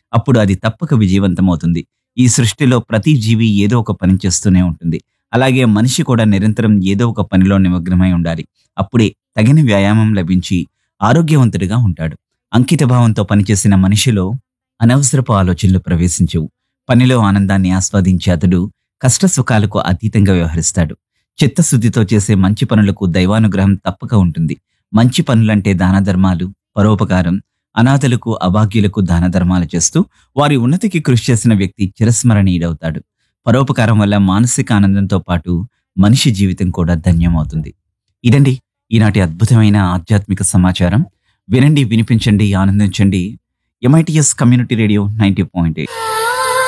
అప్పుడు అది తప్పక విజయవంతమవుతుంది ఈ సృష్టిలో ప్రతి జీవి ఏదో ఒక పని చేస్తూనే ఉంటుంది అలాగే మనిషి కూడా నిరంతరం ఏదో ఒక పనిలో నిమగ్నమై ఉండాలి అప్పుడే తగిన వ్యాయామం లభించి ఆరోగ్యవంతుడిగా ఉంటాడు అంకిత భావంతో పనిచేసిన మనిషిలో అనవసరపు ఆలోచనలు ప్రవేశించవు పనిలో ఆనందాన్ని ఆస్వాదించే అతడు కష్ట సుఖాలకు అతీతంగా వ్యవహరిస్తాడు చిత్తశుద్ధితో చేసే మంచి పనులకు దైవానుగ్రహం తప్పక ఉంటుంది మంచి పనులంటే దాన ధర్మాలు పరోపకారం అనాథలకు అభాగ్యులకు దాన ధర్మాలు చేస్తూ వారి ఉన్నతికి కృషి చేసిన వ్యక్తి చిరస్మరణీయుడవుతాడు పరోపకారం వల్ల మానసిక ఆనందంతో పాటు మనిషి జీవితం కూడా ధన్యమవుతుంది ఇదండి ఈనాటి అద్భుతమైన ఆధ్యాత్మిక సమాచారం వినండి వినిపించండి ఆనందించండి MITS community radio ninety point eight